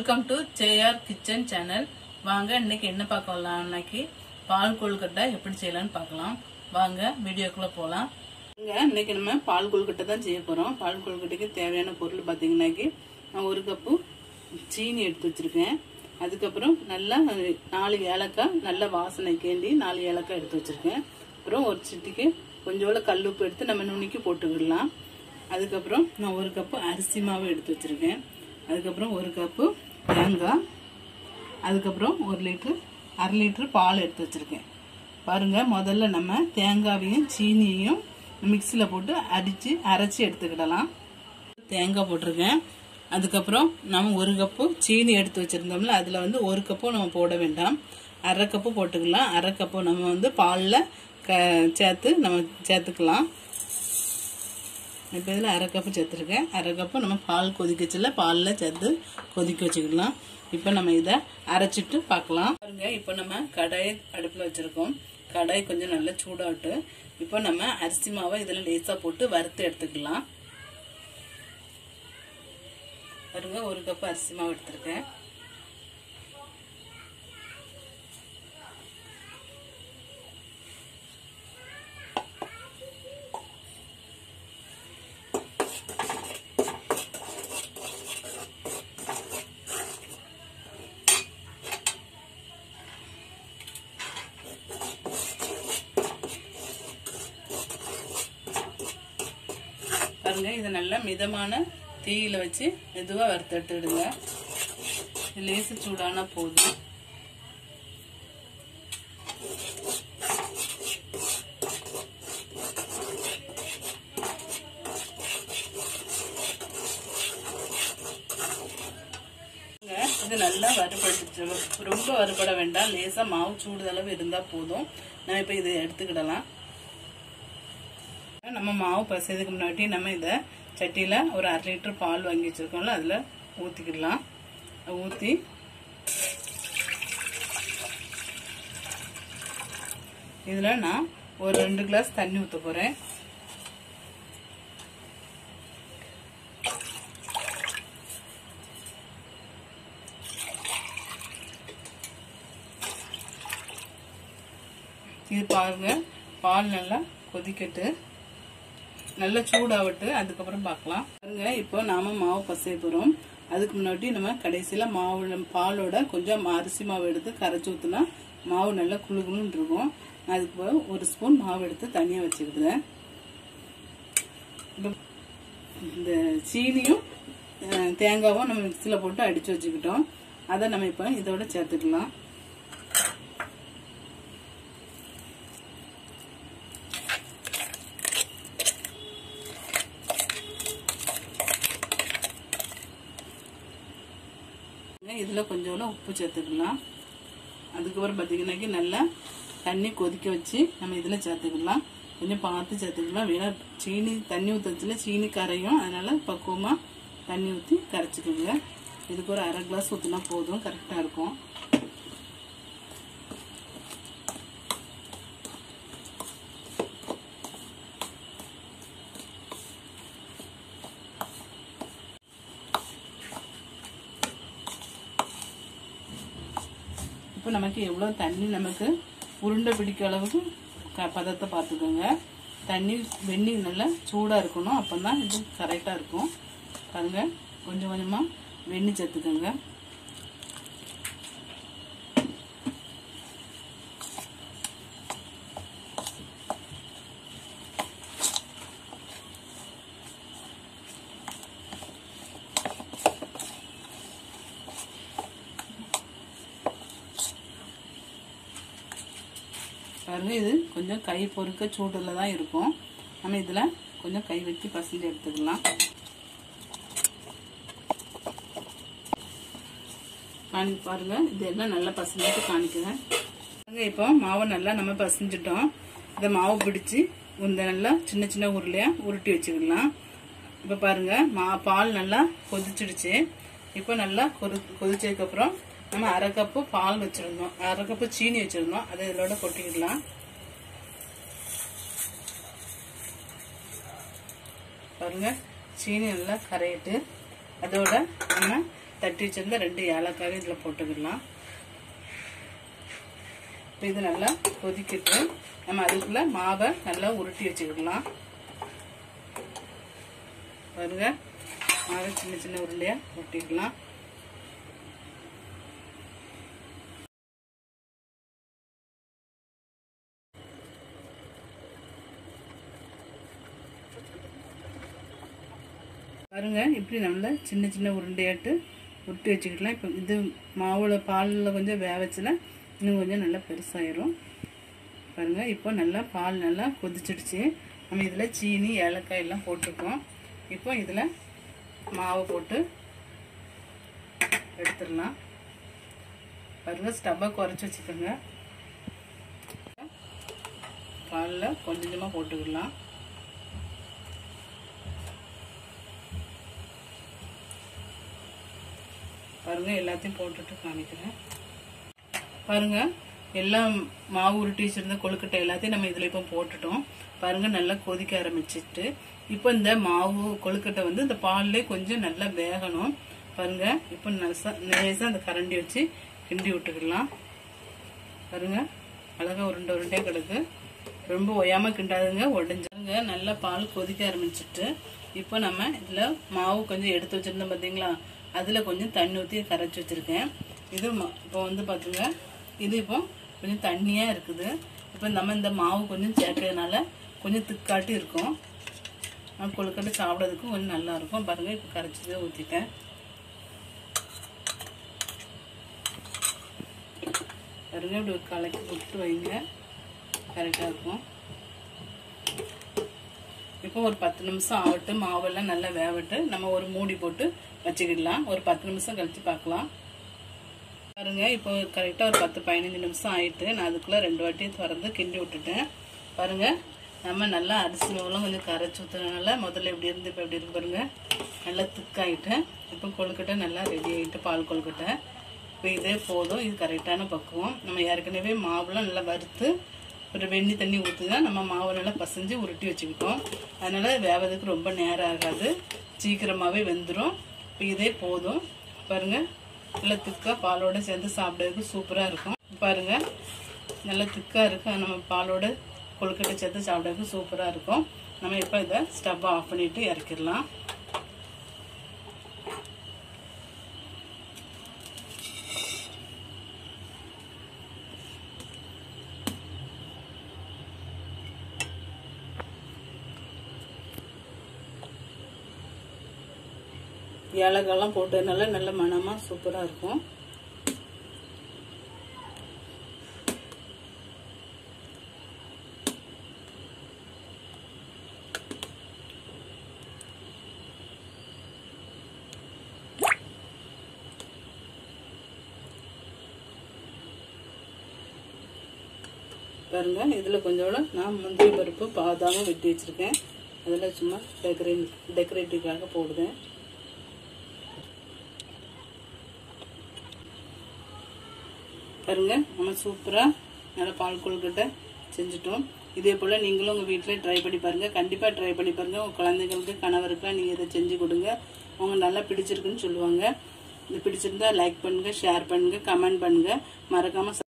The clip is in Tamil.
welcome to JR kitchen channel வாங்க இன்னைக்கு என்ன பார்க்கலாம் இன்னைக்கு பால் கொழுக்கட்டை எப்படி செய்யலாம்னு பார்க்கலாம் வாங்க வீடியோக்குள்ள போகலாம் இங்க இன்னைக்கு நம்ம பால் கொழுக்கட்டை தான் செய்ய போறோம் பால் கொழுக்கட்டைக்கு தேவையான பொருள் பார்த்தீங்கன்னாக்கி நான் ஒரு கப்பு சீனி எடுத்து வச்சிருக்கேன் அதுக்கப்புறம் நல்லா நாலு ஏலக்காய் நல்ல வாசனை கேண்டி நாலு ஏலக்காய் எடுத்து வச்சிருக்கேன் அப்புறம் ஒரு சிட்டிக்கு கொஞ்சோட கல்லுப்பு எடுத்து நம்ம நுணுக்கி போட்டுக்கிடலாம் அதுக்கப்புறம் நான் ஒரு கப்பு அரிசி மாவு எடுத்து வச்சிருக்கேன் அதுக்கப்புறம் ஒரு கப்பு தேங்காய் அதுக்கப்புறம் ஒரு லிட்டரு அரை லிட்டரு பால் எடுத்து வச்சிருக்கேன் பாருங்க முதல்ல நம்ம தேங்காவையும் சீனியையும் மிக்சியில் போட்டு அடித்து அரைச்சி எடுத்துக்கிடலாம் தேங்காய் போட்டிருக்கேன் அதுக்கப்புறம் நம்ம ஒரு கப்பு சீனி எடுத்து வச்சுருந்தோம்ல அதில் வந்து ஒரு கப்பும் நம்ம போட வேண்டாம் அரை கப்பு போட்டுக்கலாம் அரை கப்பு நம்ம வந்து பாலில் க சேர்த்து நம்ம சேர்த்துக்கலாம் இப்போ இதில் அரை கப்பு சேர்த்துருக்கேன் அரை கப்பு நம்ம பால் கொதிக்கச்சில் பாலில் சேர்த்து கொதிக்க வச்சுக்கலாம் இப்போ நம்ம இதை அரைச்சிட்டு பார்க்கலாம் பாருங்க இப்போ நம்ம கடாய் அடுப்பில் வச்சுருக்கோம் கடாய் கொஞ்சம் நல்லா சூடாகட்டு இப்போ நம்ம அரிசி மாவை இதில் லேசாக போட்டு வறுத்து எடுத்துக்கலாம் பாருங்க ஒரு கப் அரிசி மாவு எடுத்திருக்கேன் பாருங்க இதை நல்லா மிதமான தீயில வச்சு மெதுவாக வறுத்தெடுத்துடுங்க லேசு சூடானா போதும் இது நல்லா வறுபடுத்து ரொம்ப வறுபட வேண்டாம் லேசா மாவு சூடுதளவு இருந்தா போதும் நான் இப்ப இதை எடுத்துக்கிடலாம் நம்ம மாவு பசையதுக்கு முன்னாடி நம்ம இதை சட்டியில் ஒரு அரை லிட்டர் பால் வாங்கி வச்சுருக்கோம்ல அதில் ஊற்றிக்கிடலாம் ஊற்றி இதில் நான் ஒரு ரெண்டு கிளாஸ் தண்ணி ஊற்ற போகிறேன் இது பாருங்க பால் நல்லா கொதிக்கட்டு நல்லா சூடாகட்டு அதுக்கப்புறம் பார்க்கலாம் பாருங்க இப்போ நாம மாவு பசைய போகிறோம் அதுக்கு முன்னாடி நம்ம கடைசியில் மாவு பாலோட கொஞ்சம் அரிசி மாவு எடுத்து கரைச்சி ஊற்றுனா மாவு நல்லா குழு குழுன்னு இருக்கும் அதுக்கு ஒரு ஸ்பூன் மாவு எடுத்து தனியாக வச்சுக்கிடுறேன் இந்த சீனியும் தேங்காவும் நம்ம மிக்சியில் போட்டு அடித்து வச்சுக்கிட்டோம் அதை நம்ம இப்போ இதோட சேர்த்துக்கலாம் இதில் கொஞ்சோட உப்பு சேர்த்துக்கலாம் அதுக்கப்புறம் பார்த்தீங்கன்னாக்கி நல்லா தண்ணி கொதிக்க வச்சு நம்ம இதில் சேர்த்துக்கலாம் கொஞ்சம் பார்த்து சேர்த்துக்கலாம் வேணா சீனி தண்ணி ஊற்றுறதுல சீனி கரையும் அதனால பக்குவமாக தண்ணி ஊற்றி கரைச்சிக்கோங்க இதுக்கு ஒரு அரை கிளாஸ் ஊற்றினா போதும் கரெக்டாக இருக்கும் இப்போ நமக்கு எவ்வளோ தண்ணி நமக்கு உருண்டை பிடிக்க அளவுக்கு க பதத்தை பார்த்துக்கோங்க தண்ணி வெந்நி நல்லா சூடாக இருக்கணும் அப்போ தான் இது கரெக்டாக இருக்கும் பாருங்க கொஞ்சம் கொஞ்சமாக வெந்நி சேர்த்துக்கோங்க பாருங்க இது கொஞ்சம் கை பொறுக்க சூடில் தான் இருக்கும் நம்ம இதில் கொஞ்சம் கை வச்சு பசஞ்சு எடுத்துக்கலாம் காணி பாருங்க இது எல்லாம் நல்லா பசஞ்சிட்டு காணிக்கிறேன் பாருங்க இப்போ மாவை நல்லா நம்ம பசஞ்சிட்டோம் இதை மாவு பிடிச்சி இந்த நல்லா சின்ன சின்ன உருளையா உருட்டி வச்சுக்கலாம் இப்போ பாருங்க மா பால் நல்லா கொதிச்சிடுச்சு இப்போ நல்லா கொதி கொதிச்சதுக்கப்புறம் நம்ம அரை கப்பு பால் வச்சிருந்தோம் அரை கப்பு சீனி வச்சிருந்தோம் அதை இதோட கொட்டிக்கிடலாம் பாருங்க சீனி நல்லா கரையிட்டு அதோட நம்ம தட்டி வச்சிருந்த ரெண்டு ஏலக்காயும் இதில் போட்டுக்கலாம் இப்போ இது நல்லா கொதிக்கிட்டு நம்ம அதுக்குள்ள மாவை நல்லா உருட்டி வச்சுக்கலாம் பாருங்க மாவை சின்ன சின்ன உருண்டையா உருட்டிக்கலாம் பாருங்க இப்படி நல்லா சின்ன சின்ன உருண்டையாட்டு உருட்டி வச்சுக்கலாம் இப்போ இது மாவுல பாலில் கொஞ்சம் வேவச்சுன்னா இன்னும் கொஞ்சம் நல்லா பெருசாயிரும் பாருங்க இப்போ நல்லா பால் நல்லா கொதிச்சிடுச்சு நம்ம இதில் சீனி ஏலக்காய் எல்லாம் போட்டிருக்கோம் இப்போ இதில் மாவு போட்டு எடுத்துடலாம் பாருங்க ஸ்டவ்வை குறைச்சி வச்சுக்கோங்க பாலில் கொஞ்சம் கொஞ்சமாக போட்டுக்கலாம் பாருங்க எல்லாத்தையும் போட்டுட்டு காமிக்கிறேன் பாருங்க எல்லாம் மாவு உருட்டி வச்சிருந்த கொழுக்கட்டை எல்லாத்தையும் நம்ம இதுல இப்போ போட்டுட்டோம் பாருங்க நல்லா கொதிக்க ஆரம்பிச்சிட்டு இப்போ இந்த மாவு கொழுக்கட்டை வந்து இந்த பால்லே கொஞ்சம் நல்லா வேகணும் பாருங்க இப்போ நசா நேசா அந்த கரண்டி வச்சு கிண்டி விட்டுக்கலாம் பாருங்க அழகா உருண்டை உருண்டே கிடக்கு ரொம்ப ஒயாம கிண்டாதுங்க உடஞ்சாங்க நல்லா பால் கொதிக்க ஆரம்பிச்சிட்டு இப்போ நம்ம இதுல மாவு கொஞ்சம் எடுத்து வச்சிருந்தோம் பாத்தீங்களா அதுல கொஞ்சம் தண்ணி ஊற்றி கரைச்சி வச்சிருக்கேன் இது ம- இப்போ வந்து பாத்துங்க இது இப்போ கொஞ்சம் தண்ணியா இருக்குது இப்போ நம்ம இந்த மாவு கொஞ்சம் சேர்க்கறதுனால கொஞ்சம் திக்காட்டி இருக்கும் நான் கொழுக்கட்டை சாப்பிட்றதுக்கும் கொஞ்சம் நல்லா இருக்கும் பாருங்க இப்போ கரைச்சதே ஊற்றிட்டேன் பாருங்க இப்படி ஒரு கலக்கி விட்டு வைங்க கரெக்டாக இருக்கும் இப்போ ஒரு பத்து நிமிஷம் ஆகட்டும் மாவெல்லாம் நல்லா வேவட்டு நம்ம ஒரு மூடி போட்டு வச்சுக்கிடலாம் ஒரு பத்து நிமிஷம் கழிச்சு பார்க்கலாம் பாருங்க இப்போ கரெக்டாக ஒரு பத்து பதினஞ்சு நிமிஷம் ஆயிட்டு நான் அதுக்குள்ள ரெண்டு வாட்டி திறந்து கிண்டி விட்டுட்டேன் பாருங்க நம்ம நல்லா அரிசி மாவுலாம் கொஞ்சம் கரைச்சி ஊற்றுறதுனால முதல்ல இப்படி இருந்து இப்போ எப்படி இருக்கு பாருங்க நல்லா திக்காயிட்டு இப்போ கொழுக்கட்டை நல்லா ரெடி ஆகிட்டு பால் கொழுக்கட்டை இப்போ இதே போதும் இது கரெக்டான பக்குவம் நம்ம ஏற்கனவே மாவுலாம் நல்லா வறுத்து ஒரு வெண்ணி தண்ணி ஊற்றி தான் நம்ம மாவு நல்லா பசைஞ்சு உருட்டி வச்சுக்கிட்டோம் அதனால வேவதுக்கு ரொம்ப நேரம் ஆகாது சீக்கிரமாகவே வெந்துடும் இப்போ இதே போதும் பாருங்க நல்லா திக்காக பாலோட சேர்ந்து சாப்பிட்றதுக்கு சூப்பராக இருக்கும் பாருங்க நல்லா திக்காக இருக்கு நம்ம பாலோட கொழுக்கட்டை சேர்த்து சாப்பிட்றதுக்கு சூப்பராக இருக்கும் நம்ம இப்போ இதை ஸ்டவ்வை ஆஃப் பண்ணிட்டு இறக்கிடலாம் ஏலக்காய்லாம் போட்டதுனால நல்ல மணமா சூப்பரா இருக்கும் பாருங்க இதுல கொஞ்சோட நான் முந்திரி பருப்பு பாதாமும் வெட்டி வச்சிருக்கேன் அதில் சும்மா டெக்கரேட் டெக்கரேட்டிவ்காக போடுவேன் பாருங்க நம்ம சூப்பராக நல்லா பால் கொழுக்கட்டை செஞ்சுட்டோம் இதே போல் நீங்களும் உங்கள் வீட்டில் ட்ரை பண்ணி பாருங்கள் கண்டிப்பாக ட்ரை பண்ணி பாருங்கள் உங்கள் குழந்தைங்களுக்கு கணவருக்குலாம் நீங்கள் இதை செஞ்சு கொடுங்க அவங்க நல்லா பிடிச்சிருக்குன்னு சொல்லுவாங்க இது பிடிச்சிருந்தா லைக் பண்ணுங்கள் ஷேர் பண்ணுங்கள் கமெண்ட் பண்ணுங்கள் மறக்காமல்